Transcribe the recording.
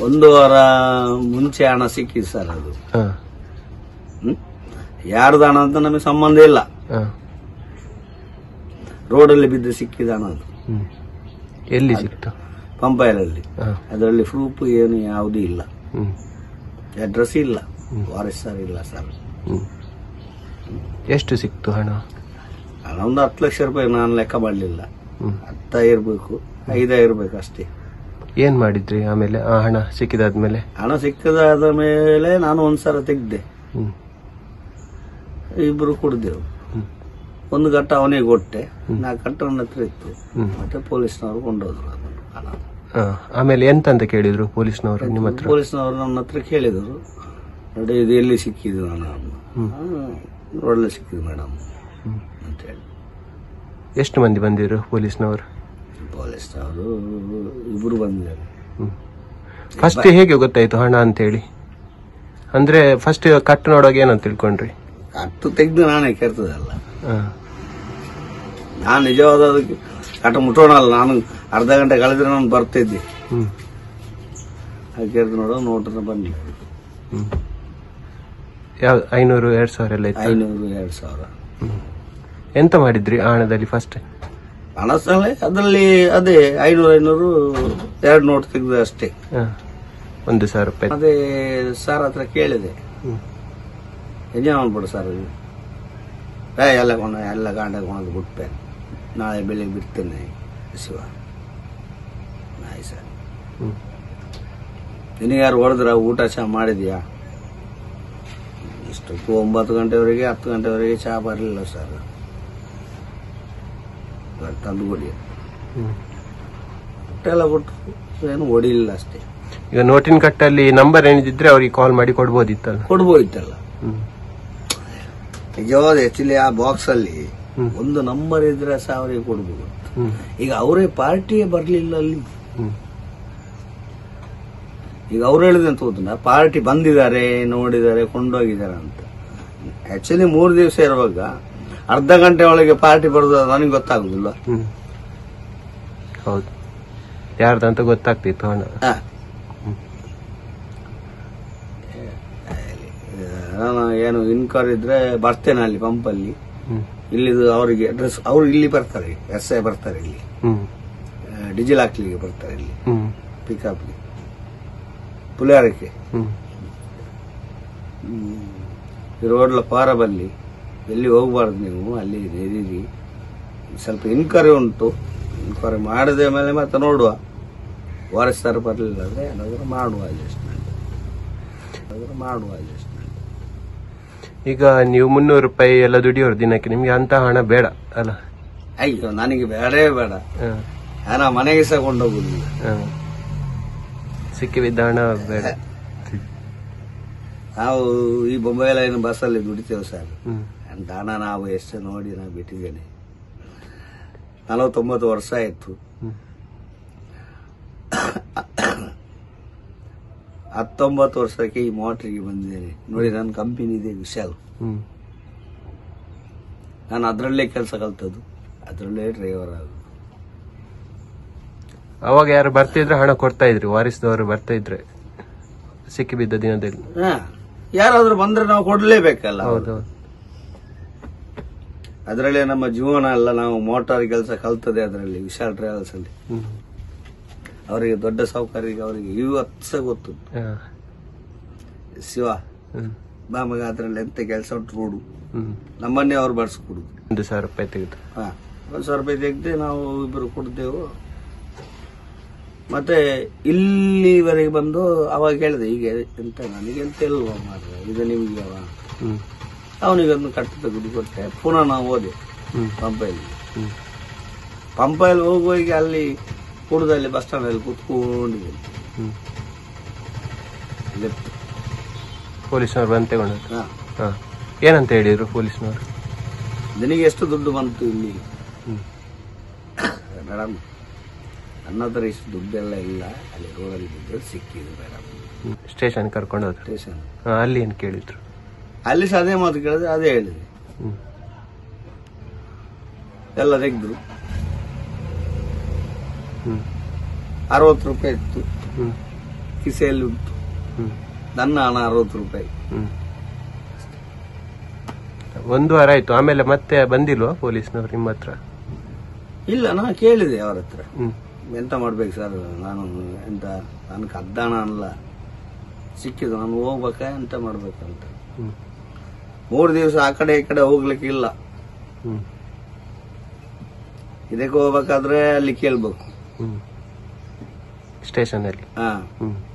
ಒಂದು ವಾರ ಮುಂಚೆ ಹಣ ಸಿಕ್ಕಿದೆ ಸರ್ ಅದು ಹಾ ಹ್ಮ್? ಯಾರ್ದು ಹಣ ಅಂತ ನಮಗೆ ಸಂಬಂಧ ಇಲ್ಲ ಹಾ ರೋಡಲ್ಲಿ ಬಿದ್ದು ಸಿಕ್ಕಿದ ಹಣ ಅದು ಹ್ಮ್ ಎಲ್ಲಿ ಸಿಕ್ತು ಪಂಪಾಯಲಲ್ಲಿ ಹಾ ಅದರಲ್ಲಿ ಪ್ರೂಫ್ ಏನು ಯಾವುದೂ ಇಲ್ಲ ಹ್ಮ್ ಅಡ್ರೆಸ್ ಇಲ್ಲ ವಾರಿಸ್ ಸರ್ ಇಲ್ಲ ಸರ್ ಹ್ಮ್ ಎಷ್ಟು ಸಿಕ್ತು ಹಣ ಹಣ ಒಂದು ಹತ್ತು ಲಕ್ಷ ರೂಪಾಯಿ ನಾನು ಲೆಕ್ಕ ಮಾಡಲಿಲ್ಲ ಹ್ಮ್ ಹತ್ತ ಇರಬೇಕು ಐದ ಇರಬೇಕು ಅಷ್ಟೇ ಏನ್ ಮಾಡಿದ್ರಿ ಆಮೇಲೆ ಆ ಹಣ ಸಿಕ್ಕಿದಾದ್ಮೇಲೆ ಹಣ ಸಿಕ್ಕದಾದ ಮೇಲೆ ನಾನು ಒಂದ್ಸಲ ತೆಗ್ದೆ ಹ್ಮ್ ಇಬ್ರು ಕುಡ್ದೆವು ಹ್ಮ್ ಒಂದು ಘಟ್ಟ ಅವನಿಗೆ ಕೊಟ್ಟೆ ನಾಲ್ಕು ಘಟ್ಟ ನನ್ನ ಹತ್ರ ಇತ್ತು ಹ್ಮ್ ಮತ್ತೆ ಪೊಲೀಸ್ನವರು ಕೊಂಡೋದ್ರು ಅದನ್ನು ಹಣ ಹಾ ಆಮೇಲೆ ಎಂತ ಅಂತ ಕೇಳಿದ್ರು ಪೊಲೀಸ್ನವರು ನಿಮ್ಮ ಹತ್ರ ಪೊಲೀಸ್ನವರು ನನ್ನ ಹತ್ರ ಕೇಳಿದರು ನೋಡಿ ಇದು ಎಲ್ಲಿ ಸಿಕ್ಕಿದ್ದು ನಾನು ರೋಡಲ್ಲಿ ಸಿಕ್ಕಿದ್ದು ಮೇಡಮ್ ಹ್ಮ್. ಅಂತೇಳಿ ಎಷ್ಟು ಮಂದಿ ಬಂದಿದ್ರು ಪೊಲೀಸ್ನವರು ಪೊಲೀಸ್ನವರು ಇಬ್ರು ಬಂದಿದ್ದಾರೆ ಹ್ಮ್ ಫಸ್ಟ್ ಹೇಗೆ ಗೊತ್ತಾಯ್ತು ಹಣ ಅಂತೇಳಿ ಅಂದ್ರೆ ಫಸ್ಟ್ ಕಟ್ಟು ನೋಡುವಾಗ ಏನಂತ ತಿಳ್ಕೊಂಡ್ರಿ ಕಟ್ಟು ತೆಗೆದು ನಾನೇ ಕೇರ್ತದಲ್ಲ ಹಾ ನಾನು ನಿಜವಾದ ಅದಕ್ಕೆ ಕಟ್ಟು ಮುಟ್ಟೋಣಲ್ಲ ನಾನು ಅರ್ಧ ಗಂಟೆ ಕಳೆದ್ರೆ ನಾನು ಬರ್ತಿದ್ದೆ ಹ್ಮ್ ಅದು ಕೇಳ್ದು ನೋಡೋ ನೋಟ್ರ ಬನ್ನಿ ಹ್ಮ್ ಯಾವ ಐನೂರು ಎರಡ್ ಸಾವಿರ ಎಲ್ಲ ಇತ್ತು ಐನೂರು ಎರಡು ಸಾವಿರ ಹ್ಮ್. ಎಂತ ಮಾಡಿದ್ರಿ ಆ ಹಣದಲ್ಲಿ ಫಸ್ಟ್ ಹಣ ಸಹ ಅದರಲ್ಲಿ ಅದೇ ಐನೂರು ಐನೂರು ಎರಡು ನೋಟ್ ತೆಗೆದು ಅಷ್ಟೇ ಒಂದು ಸಾವಿರ ರೂಪಾಯಿ ಅದೇ ಸರ್ ಹತ್ರ ಕೇಳಿದೆ ಹ್ಮ್. ಎಂಜಾಯ್ ಮಾಡ್ಬಿಡು ಸರ್ ಇದು ಏ ಎಲ್ಲ ಕೊಂಡ ಎಲ್ಲ ಗಾಂಡ ಕೊಂಡದು ಬಿಟ್ಪೆ ನಾಳೆ ಬೆಳಿಗ್ಗೆ ಬಿಡ್ತೇನೆ ಶಿವ ಆಯ್ತು ಸರ್ ಹ್ಮ್. ನಿನಗಾರು ಹೊಡೆದ್ರ ಊಟ ಚಹಾ ಮಾಡಿದ್ಯಾ ಇಷ್ಟಕ್ಕೂ ಒಂಬತ್ತು ಗಂಟೆವರೆಗೆ ಹತ್ತು ಗಂಟೆವರೆಗೆ ಚಹಾ ಬರಲಿಲ್ಲ ಸರ್ ಇವಾಗ ತಂದು ಕೊಡಿ ಹ್ಮ್. ಎಲ್ಲ ಕೊಟ್ಟು ಏನು ಹೊಡಿಲಿಲ್ಲ ಅಷ್ಟೇ ಈಗ ನೋಟಿನ ಕಟ್ಟಲ್ಲಿ ನಂಬರ್ ಏನಿದ್ರೆ ಅವ್ರಿಗೆ ಕಾಲ್ ಮಾಡಿ ಕೊಡ್ಬೋದಿತ್ತಲ್ಲ ಕೊಡ್ಬೋಯ್ತಲ್ಲ ಹ್ಮ್. ನಿಜವಾದ ಆಕ್ಚುಲಿ ಆ ಬಾಕ್ಸ್ ಅಲ್ಲಿ ಹ್ಮ್. ಒಂದು ನಂಬರ್ ಇದ್ರೆ ಸಹ ಅವರಿಗೆ ಕೊಡ್ಬೋದು ಹ್ಮ್. ಈಗ ಅವರೇ ಪಾರ್ಟಿಯೇ ಬರಲಿಲ್ಲ ಅಲ್ಲಿ ಹ್ಮ್. ಈಗ ಅವ್ರು ಹೇಳಿದಂತ ಗೊತ್ತುಂಟ ಪಾರ್ಟಿ ಬಂದಿದ್ದಾರೆ ನೋಡಿದ್ದಾರೆ ಕೊಂಡೋಗಿದ್ದಾರೆ ಅಂತ ಆಕ್ಚುಲಿ ಮೂರು ದಿವಸ ಇರುವಾಗ ಅರ್ಧ ಗಂಟೆ ಒಳಗೆ ಪಾರ್ಟಿ ಬರೋದು ನನಗೆ ಗೊತ್ತಾಗುದಿಲ್ಲ ಹ್ಮ್. ಹೌದು ಯಾರ್ದಂತ ಗೊತ್ತಾಗ್ತಿತ್ತು ಹಣ ಆ. ನಾನು ಏನು ಇನ್ಕರ್ ಇದ್ರೆ ಬರ್ತೇನೆ ಅಲ್ಲಿ ಪಂಪಲ್ಲಿ ಹ್ಮ್. ಇಲ್ಲಿದು ಅವರಿಗೆ ಅಡ್ರೆಸ್ ಅವ್ರು ಇಲ್ಲಿ ಬರ್ತಾರೆ ಎಸ್ ಐ ಬರ್ತಾರೆ ಇಲ್ಲಿ ಹ್ಮ್. ಡಿಜಿಲ್ ಹಾಕ್ಲಿಕ್ಕೆ ಬರ್ತಾರೆ ಇಲ್ಲಿ ಹ್ಮ್. ಪಿಕಪ್ಗೆ ಪುಲಿಯಾರಕ್ಕೆ ಹ್ಮ್. ಈ ರೋಡ್ಲ ಪಾರಬಲ್ಲಿ ಎಲ್ಲಿ ಹೋಗ್ಬಾರ್ದು ನೀವು ಅಲ್ಲಿ ನೆರೀರಿ ಸ್ವಲ್ಪ ಇನ್ಕ್ವೈರಿ ಉಂಟು ಇನ್ಕ್ವೈರಿ ಮಾಡಿದ ಮೇಲೆ ಮತ್ತೆ ನೋಡುವ ವಾರಸ್ತಾರ ಬರಲಿಲ್ಲ ಅಂದ್ರೆ ಏನಾದರೂ ಮಾಡುವ ಅಡ್ಜಸ್ಟ್ಮೆಂಟ್ ಏನಾದರೂ ಮಾಡುವ ಅಡ್ಜಸ್ಟ್ಮೆಂಟ್ ಈಗ ನೀವು ಮುನ್ನೂರು ರೂಪಾಯಿ ಎಲ್ಲ ದುಡಿಯೋರು ದಿನಕ್ಕೆ ನಿಮ್ಗೆ ಅಂತ ಹಣ ಬೇಡ ಅಲ್ಲ ಅಯ್ಯೋ ನನಗೆ ಬೇಡವೇ ಬೇಡ ಹ. ನಾನು ಮನೆಗೆ ಸಹ ಕೊಂಡೋಗುದಿಲ್ಲ ಹ. ಸಿಕ್ಕಿ ಬಿದ್ದ ಹಣ ಬೇಡ ನಾವು ಈ ಬೊಂಬೈ ಲೈನ್ ಬಸ್ಸಲ್ಲಿ ದುಡಿತೇವೆ ಸರ್ ಹ್ಮ್. ಅಂತ ಹಣ ನಾವು ಎಷ್ಟು ನೋಡಿ ನಾನು ಬಿಟ್ಟಿದ್ದೇನೆ ನಲವತ್ತೊಂಬತ್ತು ವರ್ಷ ಆಯ್ತು ಹ್ಮ್. ಹತ್ತೊಂಬತ್ತು ವರ್ಷಕ್ಕೆ ಈ ಮೋಟ್ರಿಗೆ ಬಂದಿದ್ದೇನೆ ನೋಡಿ ನನ್ನ ಕಂಪನಿ ಇದೆ ವಿಶಾಲ್ ಹ್ಮ್. ನಾನು ಅದರಲ್ಲೇ ಕೆಲಸ ಕಲ್ತದ್ದು ಅದರಲ್ಲೇ ಡ್ರೈವರ್ ಆಗೋದು ಅವಾಗ ಯಾರು ಬರ್ತಿದ್ರೆ ಹಣ ಕೊಡ್ತಾ ಇದ್ರಿ ವಾರಿಸಿದವರು ಬರ್ತಾ ಇದ್ರೆ ಸಿಕ್ಕಿ ಬಿದ್ದ ದಿನದಲ್ಲಿ ಹಾ ಯಾರಾದ್ರೂ ಬಂದ್ರೆ ನಾವು ಕೊಡ್ಲೇಬೇಕಲ್ಲ ಹೌದು ಅದರಲ್ಲೇ ನಮ್ಮ ಜೀವನ ಎಲ್ಲ ನಾವು ಮೋಟಾರ್ ಕೆಲಸ ಕಲ್ತದೆ ಅದರಲ್ಲಿ ವಿಶಾಲ್ ಟ್ರಾವೆಲ್ಸ್ ಅಲ್ಲಿ ಹ್ಮ್. ಅವರಿಗೆ ದೊಡ್ಡ ಸಾಹುಕಾರಿಗೆ ಅವರಿಗೆ ಇವತ್ತು ಸಹ ಗೊತ್ತು ಹ. ಶಿವ ಹ್ಮ್. ಬಾ ಮಗ ಅದರಲ್ಲಿ ಎಂತ ಕೆಲಸ ಉಂಟು ನೋಡು ಹ್ಮ್. ನಮ್ಮನ್ನೇ ಅವ್ರು ಬಡಿಸ್ಕೊಡುದು ಒಂದು ಸಾವಿರ ರೂಪಾಯಿ ತೆಗೆದು ಹಾ ಒಂದು ಸಾವಿರ ರೂಪಾಯಿ ತೆಗ್ದೆ ನಾವು ಇಬ್ಬರು ಕೊಡ್ತೇವು ಮತ್ತೆ ಇಲ್ಲಿವರೆಗೆ ಬಂದು ಅವಾಗ ಹೇಳಿದೆ ಈಗ ಎಂತ ನನಗೆ ಎಂತ ಇಲ್ವಾ ಮಾರ್ರೆ ಇದು ನಿಮ್ಗೆ ಅವ ಹ್ಮ್. ಅವನಿಗೊಂದು ಕಟ್ಟು ತೆಗೆದು ಕೊಟ್ಟೆ ಪುನಃ ನಾವು ಹೋದೆ ಹ್ಮ್. ಪಂಪಲ್ಲಿ ಹ್ಮ್. ಪಂಪಲ್ಲಿ ಹೋಗುವಾಗ ಅಲ್ಲಿ ಕೂಡದಲ್ಲಿ ಬಸ್ ಸ್ಟ್ಯಾಂಡ್ ಅಲ್ಲಿ ಕೂತ್ಕೊಂಡಿದ್ದೀನಿ ಹ್ಮ್. ಲೆಫ್ಟ್ ಪೊಲೀಸ್ನವ್ರು ಬಂದು ತಗೊಂಡದ್ದು ಹಾ ಹ. ಏನಂತ ಹೇಳಿದ್ರು ಪೊಲೀಸ್ನವರು ನಿನಗೆ ಎಷ್ಟು ದುಡ್ಡು ಬಂತು ಇಲ್ಲಿ ಹ್ಮ್. ಮೇಡಮ್ ನನ್ನ ಹತ್ರ ಇಷ್ಟು ದುಡ್ಡೆಲ್ಲ ಇಲ್ಲ ಅಲ್ಲಿ ರೋಡಲ್ಲಿ ಬಿದ್ದು ಸಿಕ್ಕಿದೆ ಮೇಡಮ್ ಹ್ಮ್. ಸ್ಟೇಷನ್ ಕರ್ಕೊಂಡು ಹೋದ್ರು ಸ್ಟೇಷನ್ ಹ, ಅಲ್ಲಿ ಏನ್ ಕೇಳಿದ್ರು ಅಲ್ಲಿ ಸಹ ಅದೇ ಮಾತು ಕೇಳಿದ್ರೆ ಅದೇ ಹೇಳಿದೆ ಹ್ಮ್. ಎಲ್ಲ ತೆಗೆದ್ರು ಹ್ಮ್. ಅರವತ್ತು ರೂಪಾಯಿ ಇತ್ತು ಹ್ಮ್. ಕಿಸೆಯಲ್ಲಿ ಉಂಟು ಹ್ಮ್ ನನ್ನ ಹಣ ಅರವತ್ತು ರೂಪಾಯಿ ಹ್ಮ್ ಒಂದು ವಾರ ಆಯ್ತು ಆಮೇಲೆ ಮತ್ತೆ ಬಂದಿಲ್ವಾ ಪೊಲೀಸ್ನವ್ರು ನಿಮ್ಮ ಹತ್ರ ಇಲ್ಲ ನಾ ಕೇಳಿದೆ ಅವ್ರ ಹತ್ರ ಹ್ಮ್ ಎಂತ ಮಾಡ್ಬೇಕು ಸರ್ ನಾನು ಎಂತ ನಾನು ಕದ್ದಾಣ ಅಲ್ಲ ಸಿಕ್ಕಿದ್ದು ನಾನು ಹೋಗ್ಬೇಕಾ ಎಂತ ಮಾಡ್ಬೇಕಂತ ಹ್ಮ್ ಮೂರು ದಿವಸ ಆ ಕಡೆ ಈ ಕಡೆ ಹೋಗ್ಲಿಕ್ಕೆ ಇಲ್ಲ ಹ್ಮ್ ಇದಕ್ಕೆ ಹೋಗ್ಬೇಕಾದ್ರೆ ಅಲ್ಲಿ ಕೇಳ್ಬೇಕು ಹ್ಮ್ ಸ್ಟೇಷನ್ ಅಲ್ಲಿ ಹಾ ಹ್ಮ್